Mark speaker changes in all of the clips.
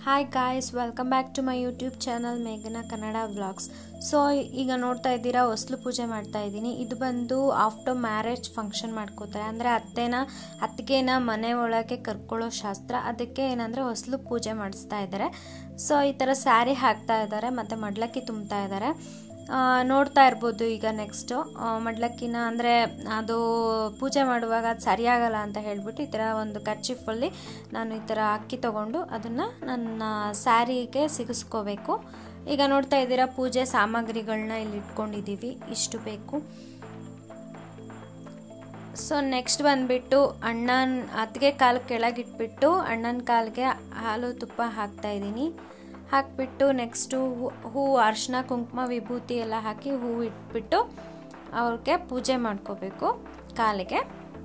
Speaker 1: hi guys welcome back to my YouTube channel ಮೇಘನಾ Kannada vlogs so ಈಗ ನೋಡ್ತಾ ಇದ್ದೀರಾ ಹೊಸ್ಲು ಪೂಜೆ ಮಾಡ್ತಾ ಇದ್ದೀನಿ ಇದು ಬಂದು ಆಫ್ಟರ್ ಮ್ಯಾರೇಜ್ ಫಂಕ್ಷನ್ ಮಾಡ್ಕೋತಾರೆ ಅಂದರೆ ಅತ್ತೆನ ಅತ್ತಿಗೆನ ಮನೆ ಒಳಗೆ ಕರ್ಕೊಳ್ಳೋ ಶಾಸ್ತ್ರ ಅದಕ್ಕೆ ಏನಂದರೆ ಹೊಸ್ಲು ಪೂಜೆ ಮಾಡಿಸ್ತಾ ಇದ್ದಾರೆ ಸೊ ಈ ಥರ ಸ್ಯಾರಿ ಹಾಕ್ತಾ ಇದ್ದಾರೆ ಮತ್ತು ಮಡ್ಲಕ್ಕಿ ತುಂಬ್ತಾ ಇದ್ದಾರೆ ಆ, ನೋಡ್ತಾ ಇರ್ಬೋದು ಈಗ ನೆಕ್ಸ್ಟು ಮಡ್ಲಕ್ಕಿನ ಅಂದರೆ ಅದು ಪೂಜೆ ಮಾಡುವಾಗ ಅದು ಸರಿಯಾಗಲ್ಲ ಅಂತ ಹೇಳ್ಬಿಟ್ಟು ಈ ಥರ ಒಂದು ಕರ್ಚಿಫಲ್ಲಿ ನಾನು ಈ ಥರ ಅಕ್ಕಿ ತೊಗೊಂಡು ಅದನ್ನು ನನ್ನ ಸ್ಯಾರಿಗೆ ಸಿಗಿಸ್ಕೋಬೇಕು ಈಗ ನೋಡ್ತಾ ಇದ್ದೀರಾ ಪೂಜೆ ಸಾಮಗ್ರಿಗಳನ್ನ ಇಲ್ಲಿ ಇಟ್ಕೊಂಡಿದ್ದೀವಿ ಇಷ್ಟು ಬೇಕು ಸೊ ನೆಕ್ಸ್ಟ್ ಬಂದುಬಿಟ್ಟು ಅಣ್ಣನ ಅತ್ತಿಗೆ ಕಾಲು ಕೆಳಗಿಟ್ಬಿಟ್ಟು ಅಣ್ಣನ ಕಾಲಿಗೆ ಹಾಲು ತುಪ್ಪ ಹಾಕ್ತಾ ಇದ್ದೀನಿ ಹಾಕಿಬಿಟ್ಟು ನೆಕ್ಸ್ಟು ಹೂವು ಅರಿಶಿನ ಕುಂಕುಮ ವಿಭೂತಿ ಎಲ್ಲ ಹಾಕಿ ಹೂವು ಇಟ್ಬಿಟ್ಟು ಅವ್ರಿಗೆ ಪೂಜೆ ಮಾಡ್ಕೋಬೇಕು ಕಾಲಿಗೆ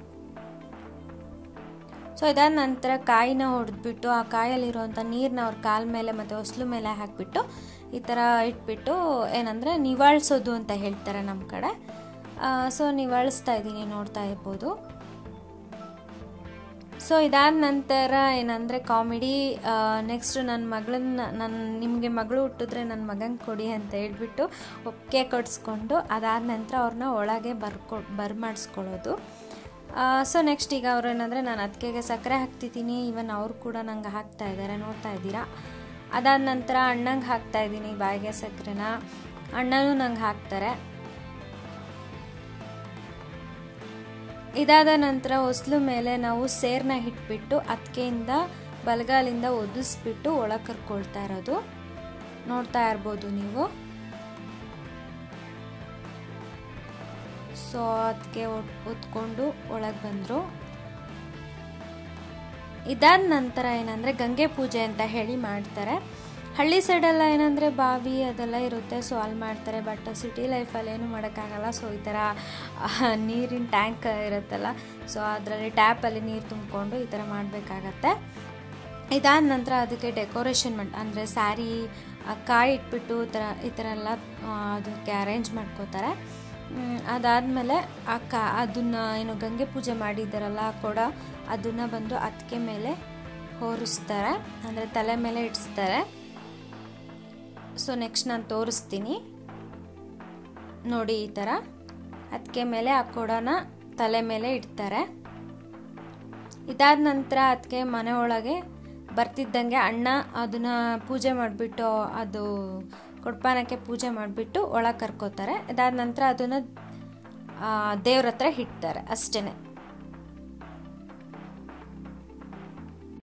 Speaker 1: ಸೊ ಇದಾದ ನಂತರ ಕಾಯಿನ ಹೊಡೆದ್ಬಿಟ್ಟು ಆ ಕಾಯಲ್ಲಿರುವಂಥ ನೀರನ್ನ ಅವ್ರ ಕಾಲ ಮೇಲೆ ಮತ್ತು ಹೊಸ್ಲು ಮೇಲೆ ಹಾಕಿಬಿಟ್ಟು ಈ ಥರ ಇಟ್ಬಿಟ್ಟು ಏನಂದರೆ ನಿವಾಳಿಸೋದು ಅಂತ ಹೇಳ್ತಾರೆ ನಮ್ಮ ಕಡೆ ಸೊ ನಿವಾಳಿಸ್ತಾ ಇದ್ದೀನಿ ನೋಡ್ತಾ ಇರ್ಬೋದು ಸೊ ಇದಾದ ನಂತರ ಏನಂದರೆ ಕಾಮಿಡಿ ನೆಕ್ಸ್ಟ್ ನನ್ನ ಮಗಳನ್ನ ನನ್ನ ನಿಮಗೆ ಮಗಳು ಹುಟ್ಟಿದ್ರೆ ನನ್ನ ಮಗಂಗೆ ಕೊಡಿ ಅಂತ ಹೇಳ್ಬಿಟ್ಟು ಒಪ್ಪಿಗೆ ಕೊಡಿಸ್ಕೊಂಡು ಅದಾದ ನಂತರ ಅವ್ರನ್ನ ಒಳಗೆ ಬರ್ಕೊ ಬರ್ಮಾಡಿಸ್ಕೊಳ್ಳೋದು ಸೊ ನೆಕ್ಸ್ಟ್ ಈಗ ಅವ್ರು ಏನಂದರೆ ನಾನು ಅದಕ್ಕೆ ಸಕ್ಕರೆ ಹಾಕ್ತಿದ್ದೀನಿ ಇವನ್ ಅವರು ಕೂಡ ನಂಗೆ ಹಾಕ್ತಾ ಇದ್ದಾರೆ ನೋಡ್ತಾ ಇದ್ದೀರಾ ಅದಾದ ನಂತರ ಅಣ್ಣಂಗೆ ಹಾಕ್ತಾ ಇದ್ದೀನಿ ಬಾಯಿಗೆ ಸಕ್ಕರೆನ ಅಣ್ಣನೂ ನಂಗೆ ಹಾಕ್ತಾರೆ ಇದಾದ ನಂತರ ಹೊಸ್ಲು ಮೇಲೆ ನಾವು ಸೇರ್ನ ಇಟ್ಬಿಟ್ಟು ಅದಕ್ಕೆಯಿಂದ ಬಲಗಾಲಿಂದ ಒದಿಸ್ಬಿಟ್ಟು ಒಳಗೆ ಕರ್ಕೊಳ್ತಾ ಇರೋದು ನೋಡ್ತಾ ಇರ್ಬೋದು ನೀವು ಸೊ ಅದಕ್ಕೆ ಒತ್ಕೊಂಡು ಒಳಗೆ ಬಂದರು ಇದಾದ ನಂತರ ಏನಂದರೆ ಗಂಗೆ ಪೂಜೆ ಅಂತ ಹೇಳಿ ಮಾಡ್ತಾರೆ ಹಳ್ಳಿ ಸೈಡೆಲ್ಲ ಏನಂದರೆ ಬಾವಿ ಅದೆಲ್ಲ ಇರುತ್ತೆ ಸೊ ಅಲ್ಲಿ ಮಾಡ್ತಾರೆ ಬಟ್ ಸಿಟಿ ಲೈಫಲ್ಲಿ ಏನು ಮಾಡೋಕ್ಕಾಗಲ್ಲ ಸೊ ಈ ಥರ ನೀರಿನ ಟ್ಯಾಂಕ್ ಇರುತ್ತಲ್ಲ ಸೊ ಅದರಲ್ಲಿ ಟ್ಯಾಪಲ್ಲಿ ನೀರು ತುಂಬಿಕೊಂಡು ಈ ಥರ ಮಾಡಬೇಕಾಗತ್ತೆ ಇದಾದ ನಂತರ ಅದಕ್ಕೆ ಡೆಕೋರೇಷನ್ ಮಾಡಿ ಅಂದರೆ ಸ್ಯಾರಿ ಕಾಯಿ ಇಟ್ಬಿಟ್ಟು ಈ ಥರ ಈ ಥರ ಎಲ್ಲ ಅದಕ್ಕೆ ಅರೇಂಜ್ ಮಾಡ್ಕೋತಾರೆ ಅದಾದಮೇಲೆ ಆ ಕಾ ಅದನ್ನು ಏನು ಗಂಗೆ ಪೂಜೆ ಮಾಡಿದ್ದಾರಲ್ಲ ಆ ಕೊಡ ಅದನ್ನು ಬಂದು ಅದಕ್ಕೆ ಮೇಲೆ ಹೋರಿಸ್ತಾರೆ ಅಂದರೆ ತಲೆ ಮೇಲೆ ಇಡಿಸ್ತಾರೆ ಸೊ ನೆಕ್ಸ್ಟ್ ನಾನು ತೋರಿಸ್ತೀನಿ ನೋಡಿ ಈ ಥರ ಅದಕ್ಕೆ ಮೇಲೆ ಆ ಕೊಡನ ತಲೆ ಮೇಲೆ ಇಡ್ತಾರೆ ಇದಾದ ನಂತರ ಅದಕ್ಕೆ ಮನೆ ಒಳಗೆ ಬರ್ತಿದ್ದಂಗೆ ಅಣ್ಣ ಅದನ್ನು ಪೂಜೆ ಮಾಡಿಬಿಟ್ಟು ಅದು ಕೊಡ್ಪಾನಕ್ಕೆ ಪೂಜೆ ಮಾಡಿಬಿಟ್ಟು ಒಳಗೆ ಕರ್ಕೋತಾರೆ ಇದಾದ ನಂತರ ಅದನ್ನು ದೇವ್ರ ಹತ್ರ ಇಡ್ತಾರೆ ಅಷ್ಟೇ